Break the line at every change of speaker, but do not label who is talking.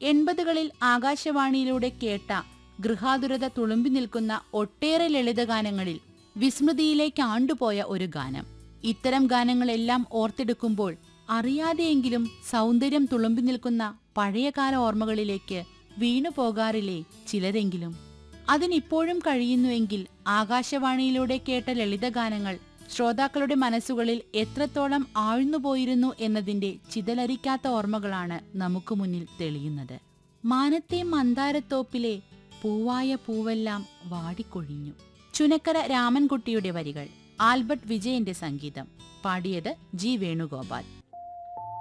എൺപതുകളിൽ ആകാശവാണിയിലൂടെ കേട്ട ഗൃഹാതുരത തുളുമ്പി നിൽക്കുന്ന ഒട്ടേറെ ലളിതഗാനങ്ങളിൽ വിസ്മൃതിയിലേക്ക് ആണ്ടുപോയ ഒരു ഗാനം ഇത്തരം ഗാനങ്ങളെല്ലാം ഓർത്തെടുക്കുമ്പോൾ അറിയാതെയെങ്കിലും സൗന്ദര്യം തുളുമ്പി നിൽക്കുന്ന പഴയകാല ഓർമ്മകളിലേക്ക് വീണു പോകാറില്ലേ ചിലരെങ്കിലും അതിനിപ്പോഴും കഴിയുന്നുവെങ്കിൽ ആകാശവാണിയിലൂടെ കേട്ട ലളിതഗാനങ്ങൾ ശ്രോതാക്കളുടെ മനസ്സുകളിൽ എത്രത്തോളം ആഴ്ന്നുപോയിരുന്നു എന്നതിന്റെ ചിതലരിക്കാത്ത ഓർമ്മകളാണ് നമുക്ക് മുന്നിൽ തെളിയുന്നത് മാനത്തെ മന്ദാരത്തോപ്പിലെ പൂവായ പൂവെല്ലാം വാടിക്കൊഴിഞ്ഞു ചുനക്കര രാമൻകുട്ടിയുടെ വരികൾ ആൽബർട്ട് വിജയന്റെ സംഗീതം പാടിയത് ജി വേണുഗോപാൽ